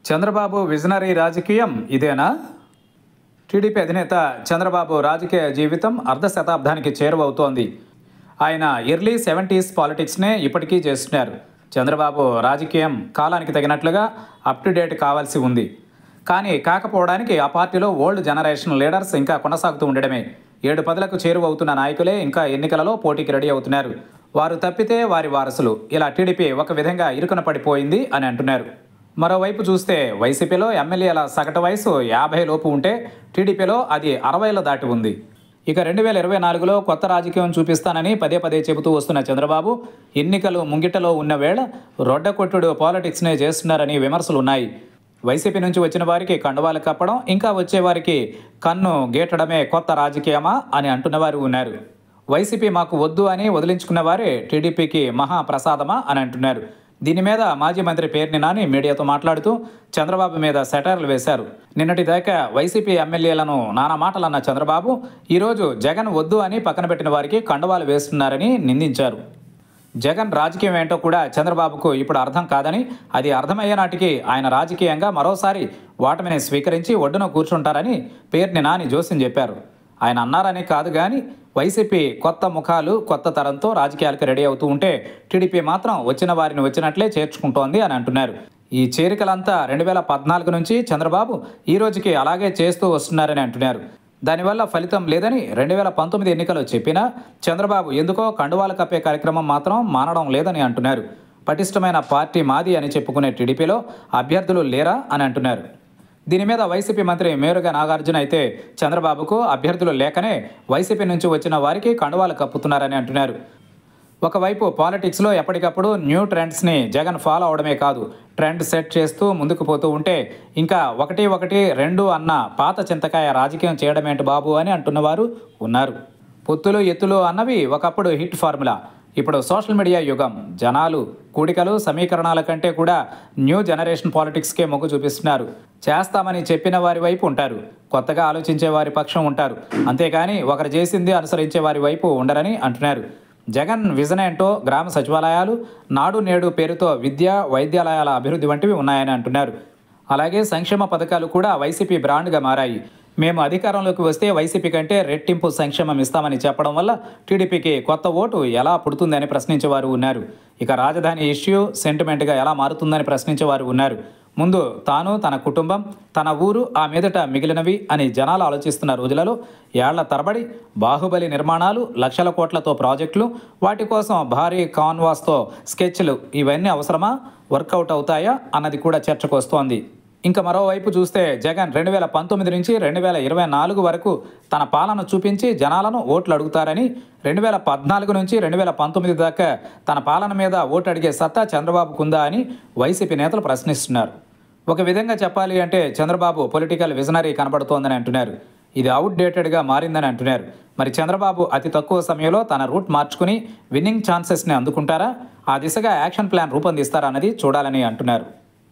Chandrababu visionary రాజకీయం ఇదేనా TDP అధినేత చంద్రబాబు రాజకీయ జీవితం అర్ధ శతాబ్దానికి చేరువవుతోంది ఆయన ఎర్లీ సెవెంటీస్ పాలిటిక్స్నే ఇప్పటికీ చేస్తున్నారు చంద్రబాబు రాజకీయం కాలానికి తగినట్లుగా అప్ టు డేట్ కావాల్సి ఉంది కానీ కాకపోవడానికి ఆ పార్టీలో ఓల్డ్ జనరేషన్ లీడర్స్ ఇంకా కొనసాగుతూ ఉండడమే ఏడు పదులకు చేరువవుతున్న నాయకులే ఇంకా ఎన్నికలలో పోటీకి రెడీ అవుతున్నారు వారు తప్పితే వారి వారసులు ఇలా టీడీపీ ఒక విధంగా ఇరుకున పడిపోయింది అని అంటున్నారు మరోవైపు చూస్తే వైసీపీలో ఎమ్మెల్యేల సగటు వయసు యాభై లోపు ఉంటే టీడీపీలో అది అరవైల దాటి ఉంది ఇక రెండు వేల ఇరవై నాలుగులో కొత్త రాజకీయం చూపిస్తానని పదే పదే చెబుతూ వస్తున్న చంద్రబాబు ఎన్నికలు ముంగిటలో ఉన్న వేళ రొడ్డకొట్టుడు పాలిటిక్స్నే చేస్తున్నారని విమర్శలు ఉన్నాయి వైసీపీ నుంచి వచ్చిన వారికి కండువాలు కప్పడం ఇంకా వచ్చే వారికి కన్ను గేటడమే కొత్త రాజకీయమా అని అంటున్నవారు ఉన్నారు వైసీపీ మాకు వద్దు అని వదిలించుకున్న వారే టీడీపీకి మహాప్రసాదమా అని అంటున్నారు దీని మీద మాజీ మంత్రి పేర్ని నాని మీడియాతో మాట్లాడుతూ చంద్రబాబు మీద సెటైర్లు వేశారు నిన్నటి దాకా వైసీపీ ఎమ్మెల్యేలను నానా మాటలన్న చంద్రబాబు ఈరోజు జగన్ వద్దు అని పక్కన పెట్టిన వారికి కండువాలు వేస్తున్నారని నిందించారు జగన్ రాజకీయం ఏంటో కూడా చంద్రబాబుకు ఇప్పుడు అర్థం కాదని అది అర్థమయ్యే నాటికి ఆయన రాజకీయంగా మరోసారి ఓటమిని స్వీకరించి ఒడ్డున కూర్చుంటారని పేర్ని నాని జోస్యం చెప్పారు ఆయన అన్నారని కాదు కానీ వైసీపీ కొత్త ముఖాలు కొత్త తరంతో రాజకీయాలకు రెడీ అవుతూ ఉంటే టీడీపీ మాత్రం వచ్చిన వారిని వచ్చినట్లే చేర్చుకుంటోంది అని అంటున్నారు ఈ చేరికలంతా రెండు వేల పద్నాలుగు నుంచి చంద్రబాబు ఈ రోజుకి అలాగే చేస్తూ వస్తున్నారని అంటున్నారు దానివల్ల ఫలితం లేదని రెండు వేల పంతొమ్మిది ఎన్నికలు చెప్పినా చంద్రబాబు ఎందుకో కండువాలు కప్పే కార్యక్రమం మాత్రం మానడం లేదని అంటున్నారు పటిష్టమైన పార్టీ మాది అని చెప్పుకునే టీడీపీలో అభ్యర్థులు లేరా అని అంటున్నారు దీని మీద వైసీపీ మంత్రి మేరుగా నాగార్జున అయితే చంద్రబాబుకు అభ్యర్థులు లేకనే వైసీపీ నుంచి వచ్చిన వారికి కండువాలు కప్పుతున్నారని అంటున్నారు ఒకవైపు పాలిటిక్స్లో ఎప్పటికప్పుడు న్యూ ట్రెండ్స్ని జగన్ ఫాలో అవడమే కాదు ట్రెండ్ సెట్ చేస్తూ ముందుకు పోతూ ఉంటే ఇంకా ఒకటి ఒకటి రెండు అన్న పాత చింతకాయ రాజకీయం చేయడమేంటి బాబు అని అంటున్నవారు ఉన్నారు పొత్తులు ఎత్తులు అన్నవి ఒకప్పుడు హిట్ ఫార్ములా ఇప్పుడు సోషల్ మీడియా యుగం జనాలు కూడికలు సమీకరణాల కంటే కూడా న్యూ జనరేషన్ పాలిటిక్స్కే మొగ్గు చూపిస్తున్నారు చేస్తామని చెప్పిన వారి వైపు ఉంటారు కొత్తగా ఆలోచించే వారి పక్షం ఉంటారు అంతేకాని ఒకరు చేసింది అనుసరించే వారి వైపు ఉండరని అంటున్నారు జగన్ విజన్ ఏంటో గ్రామ సచివాలయాలు నాడు నేడు పేరుతో విద్యా వైద్యాలయాల అభివృద్ధి వంటివి ఉన్నాయని అంటున్నారు అలాగే సంక్షేమ పథకాలు కూడా వైసీపీ బ్రాండ్గా మారాయి మేము అధికారంలోకి వస్తే వైసీపీ కంటే రెట్టింపు సంక్షేమం ఇస్తామని చెప్పడం వల్ల టీడీపీకి కొత్త ఓటు ఎలా పుడుతుందని ప్రశ్నించేవారు ఉన్నారు ఇక రాజధాని ఇష్యూ సెంటిమెంట్గా ఎలా మారుతుందని ప్రశ్నించేవారు ఉన్నారు ముందు తాను తన కుటుంబం తన ఊరు ఆ మీదట మిగిలినవి అని జనాలు ఆలోచిస్తున్న రోజులలో ఏళ్ల తరబడి బాహుబలి నిర్మాణాలు లక్షల కోట్లతో ప్రాజెక్టులు వాటి కోసం భారీ కాన్వాస్తో స్కెచ్లు ఇవన్నీ అవసరమా వర్కౌట్ అవుతాయా అన్నది కూడా చర్చకు వస్తోంది ఇంకా మరోవైపు చూస్తే జగన్ రెండు వేల పంతొమ్మిది నుంచి రెండు వేల ఇరవై నాలుగు వరకు తన పాలన చూపించి జనాలను ఓట్లు అడుగుతారని రెండు వేల పద్నాలుగు నుంచి రెండు వేల పంతొమ్మిది దాకా తన పాలన మీద ఓటు అడిగే సత్తా చంద్రబాబుకుందా అని వైసీపీ నేతలు ప్రశ్నిస్తున్నారు ఒక విధంగా చెప్పాలి అంటే చంద్రబాబు పొలిటికల్ విజనరీ కనబడుతోందని అంటున్నారు ఇది అవుట్డేటెడ్గా మారిందని అంటున్నారు మరి చంద్రబాబు అతి తక్కువ సమయంలో తన రూట్ మార్చుకుని విన్నింగ్ ఛాన్సెస్ని అందుకుంటారా ఆ దిశగా యాక్షన్ ప్లాన్ రూపొందిస్తారా అన్నది చూడాలని అంటున్నారు